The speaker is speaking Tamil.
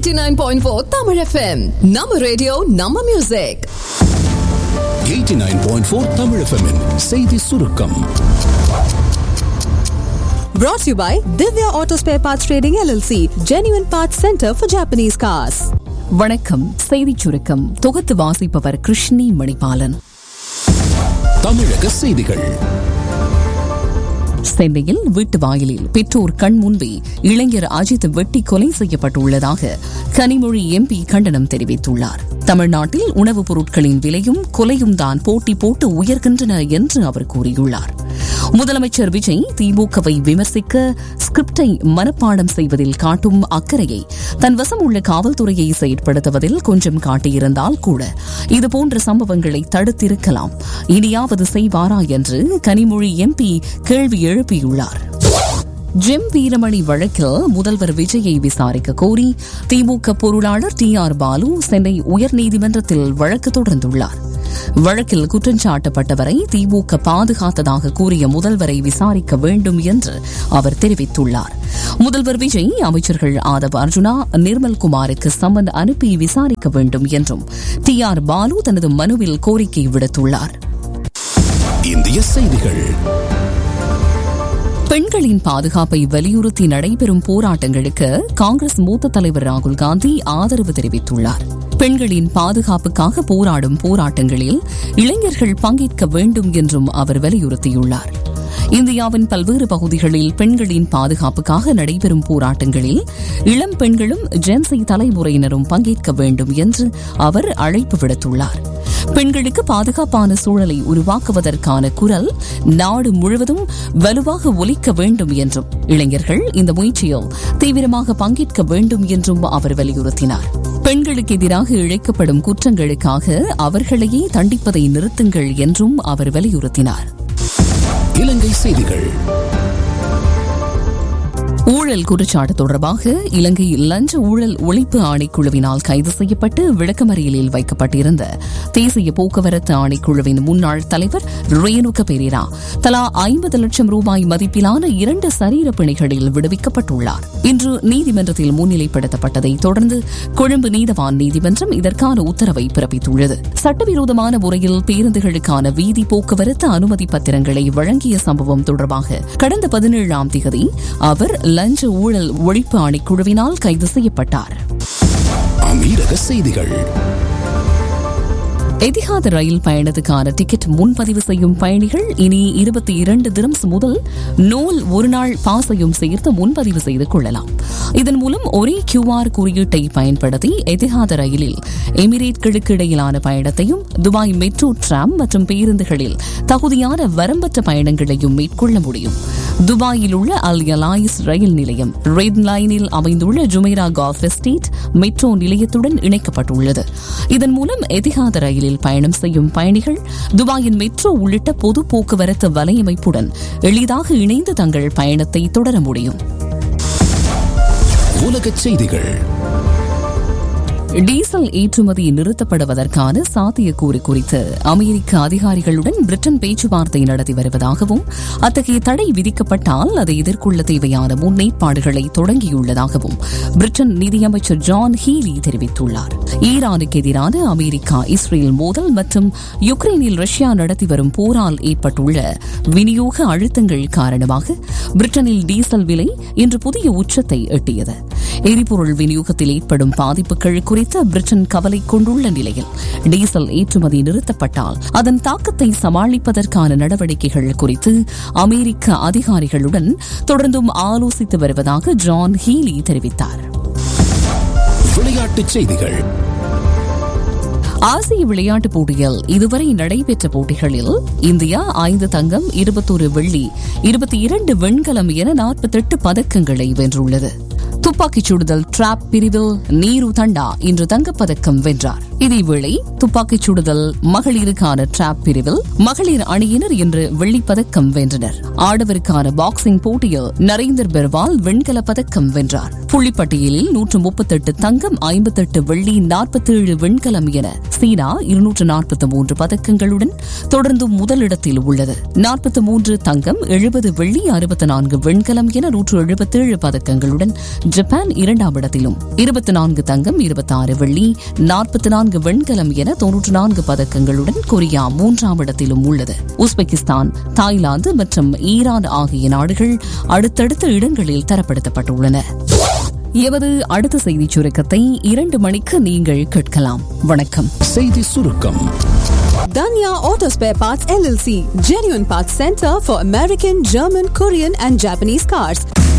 89.4 Tamil FM. நம்ம ரேடியோ நம்ம மியூசிக் 89.4 தமிழ் FM -இன் செய்தி சுருக்கம் Brought to you by Divya Auto Spare Parts Trading LLC, Genuine Parts Center for Japanese Cars. வணக்கம் செய்திச் சுருக்கம் தொகுத்து வாசிப்பவர் கிருஷ்ணி மணிபாலன் தமிழக செய்திகள் சென்னையில் வீட்டு வாயிலில் பெற்றோர் கண் முன்பே இளைஞர் அஜித் வெட்டி கொலை செய்யப்பட்டுள்ளதாக கனிமொழி எம்பி கண்டனம் தெரிவித்துள்ளார் தமிழ்நாட்டில் உணவுப் பொருட்களின் விலையும் கொலையும் தான் போட்டி போட்டு உயர்கின்றன என்று அவர் கூறியுள்ளார் முதலமைச்சர் விஜய் திமுகவை விமர்சிக்க ஸ்கிரிப்டை மனப்பாடம் செய்வதில் காட்டும் அக்கறையை தன் வசம் உள்ள காவல்துறையை செயற்படுத்துவதில் கொஞ்சம் காட்டியிருந்தால் கூட இதுபோன்ற சம்பவங்களை தடுத்திருக்கலாம் இனியாவது செய்வாரா என்று கனிமொழி எம்பி கேள்வி எழுப்பியுள்ளார் ஜெம் வீரமணி வழக்கில் முதல்வர் விஜயை விசாரிக்க கோரி திமுக பொருளாளர் டி ஆர் பாலு சென்னை உயர்நீதிமன்றத்தில் வழக்கு தொடர்ந்துள்ளார் வழக்கில் குற்றஞ்சாட்டப்பட்டவரை திமுக பாதுகாத்ததாக கூறிய முதல்வரை விசாரிக்க வேண்டும் என்று அவர் தெரிவித்துள்ளார் முதல்வர் விஜய் அமைச்சர்கள் ஆதவ் அர்ஜுனா நிர்மல்குமாருக்கு சம்மன் அனுப்பி விசாரிக்க வேண்டும் என்றும் டி ஆர் பாலு தனது மனுவில் கோரிக்கை விடுத்துள்ளார் இந்திய செய்திகள் பெண்களின் பாதுகாப்பை வலியுறுத்தி நடைபெறும் போராட்டங்களுக்கு காங்கிரஸ் மூத்த தலைவர் ராகுல் காந்தி ஆதரவு தெரிவித்துள்ளார் பெண்களின் பாதுகாப்புக்காக போராடும் போராட்டங்களில் இளைஞர்கள் பங்கேற்க வேண்டும் என்றும் அவர் வலியுறுத்தியுள்ளார் இந்தியாவின் பல்வேறு பகுதிகளில் பெண்களின் பாதுகாப்புக்காக நடைபெறும் போராட்டங்களில் இளம் பெண்களும் ஜென்சி தலைமுறையினரும் பங்கேற்க வேண்டும் என்று அவர் அழைப்பு விடுத்துள்ளார் பெண்களுக்கு பாதுகாப்பான சூழலை உருவாக்குவதற்கான குரல் நாடு முழுவதும் வலுவாக ஒலிக்க வேண்டும் என்றும் இளைஞர்கள் இந்த முயற்சியில் தீவிரமாக பங்கேற்க வேண்டும் என்றும் அவர் வலியுறுத்தினார் பெண்களுக்கு எதிராக இழைக்கப்படும் குற்றங்களுக்காக அவர்களையே தண்டிப்பதை நிறுத்துங்கள் என்றும் அவர் வலியுறுத்தினார் இலங்கை செய்திகள் ஊழல் குற்றச்சாட்டு தொடர்பாக இலங்கை லஞ்ச ஊழல் ஒழிப்பு ஆணைக்குழுவினால் கைது செய்யப்பட்டு விளக்கமறியலில் வைக்கப்பட்டிருந்த தேசிய போக்குவரத்து ஆணைக்குழுவின் முன்னாள் தலைவர் ரேணுக பெரேரா தலா ஐம்பது லட்சம் ரூபாய் மதிப்பிலான இரண்டு சரீர பிணைகளில் விடுவிக்கப்பட்டுள்ளார் இன்று நீதிமன்றத்தில் முன்னிலைப்படுத்தப்பட்டதை தொடர்ந்து கொழும்பு நீதவான் நீதிமன்றம் இதற்கான உத்தரவை பிறப்பித்துள்ளது சட்டவிரோதமான முறையில் பேருந்துகளுக்கான வீதி போக்குவரத்து அனுமதி பத்திரங்களை வழங்கிய சம்பவம் தொடர்பாக கடந்த பதினேழாம் தேதி அவர் லஞ்ச ஊழல் ஒழிப்பு ஆணைக்குழுவினால் கைது செய்யப்பட்டார் அமீரக செய்திகள் எதிஹாத் ரயில் பயணத்துக்கான டிக்கெட் முன்பதிவு செய்யும் பயணிகள் இனி இருபத்தி இரண்டு திரம்ஸ் முதல் நூல் ஒருநாள் பாசையும் சேர்த்து முன்பதிவு செய்து கொள்ளலாம் இதன் மூலம் ஒரே கியூஆர் குறியீட்டை பயன்படுத்தி எதிஹாத் ரயிலில் எமிரேட்களுக்கு இடையிலான பயணத்தையும் துபாய் மெட்ரோ டிராம் மற்றும் பேருந்துகளில் தகுதியான வரம்பற்ற பயணங்களையும் மேற்கொள்ள முடியும் துபாயில் உள்ள அல் யலாயிஸ் ரயில் நிலையம் ரெட் லைனில் அமைந்துள்ள ஜுமைரா கால்ஃப் எஸ்டேட் மெட்ரோ நிலையத்துடன் இணைக்கப்பட்டுள்ளது இதன் மூலம் எதிஹாத் ரயிலில் பயணம் செய்யும் பயணிகள் துபாயின் மெட்ரோ உள்ளிட்ட பொது போக்குவரத்து வலையமைப்புடன் எளிதாக இணைந்து தங்கள் பயணத்தை தொடர முடியும் உலகச் செய்திகள் டீசல் ஏற்றுமதி நிறுத்தப்படுவதற்கான சாத்தியக்கூறு குறித்து அமெரிக்க அதிகாரிகளுடன் பிரிட்டன் பேச்சுவார்த்தை நடத்தி வருவதாகவும் அத்தகைய தடை விதிக்கப்பட்டால் அதை எதிர்கொள்ள தேவையான முன்னேற்பாடுகளை தொடங்கியுள்ளதாகவும் பிரிட்டன் நிதியமைச்சர் ஜான் ஹீலி தெரிவித்துள்ளார் ஈரானுக்கு எதிரான அமெரிக்கா இஸ்ரேல் மோதல் மற்றும் யுக்ரைனில் ரஷ்யா நடத்தி வரும் போரால் ஏற்பட்டுள்ள விநியோக அழுத்தங்கள் காரணமாக பிரிட்டனில் டீசல் விலை இன்று புதிய உச்சத்தை எட்டியது எரிபொருள் விநியோகத்தில் ஏற்படும் பாதிப்புகள் குறித்து பிரிட்டன் கவலை கொண்டுள்ள நிலையில் டீசல் ஏற்றுமதி நிறுத்தப்பட்டால் அதன் தாக்கத்தை சமாளிப்பதற்கான நடவடிக்கைகள் குறித்து அமெரிக்க அதிகாரிகளுடன் தொடர்ந்தும் ஆலோசித்து வருவதாக ஜான் ஹீலி தெரிவித்தார் விளையாட்டுச் செய்திகள் ஆசிய விளையாட்டுப் போட்டியில் இதுவரை நடைபெற்ற போட்டிகளில் இந்தியா ஐந்து தங்கம் இருபத்தொரு வெள்ளி இருபத்தி இரண்டு வெண்கலம் என நாற்பத்தெட்டு பதக்கங்களை வென்றுள்ளது துப்பாக்கிச் சுடுதல் டிராப் பிரிவில் நீரு தண்டா இன்று தங்கப்பதக்கம் வென்றார் இதேவேளை துப்பாக்கிச் சுடுதல் மகளிருக்கான டிராப் பிரிவில் மகளிர் அணியினர் இன்று வெள்ளிப்பதக்கம் வென்றனர் ஆடவருக்கான பாக்ஸிங் போட்டியில் நரேந்தர் பெர்வால் வெண்கலப் பதக்கம் வென்றார் புள்ளிப்பட்டியலில் நூற்று முப்பத்தெட்டு தங்கம் ஐம்பத்தெட்டு வெள்ளி நாற்பத்தேழு வெண்கலம் என சீனா இருநூற்று நாற்பத்தி மூன்று பதக்கங்களுடன் தொடர்ந்து முதலிடத்தில் உள்ளது நாற்பத்தி மூன்று தங்கம் எழுபது வெள்ளி அறுபத்தி நான்கு வெண்கலம் என நூற்று எழுபத்தேழு பதக்கங்களுடன் ஜப்பான் இரண்டாம் இடத்திலும் இருபத்தி நான்கு தங்கம் இருபத்தி ஆறு வெள்ளி நாற்பத்தி நான்கு வெண்கலம் என தொன்னூற்று நான்கு பதக்கங்களுடன் கொரியா மூன்றாம் இடத்திலும் உள்ளது உஸ்பெகிஸ்தான் தாய்லாந்து மற்றும் ஈரான் ஆகிய நாடுகள் அடுத்தடுத்த இடங்களில் தரப்படுத்தப்பட்டுள்ளன எமது அடுத்த செய்திச் சுருக்கத்தை இரண்டு மணிக்கு நீங்கள் கேட்கலாம் வணக்கம் செய்தி சுருக்கம் Danya Auto Spare Parts LLC, genuine parts center for American, German, Korean, and Japanese cars.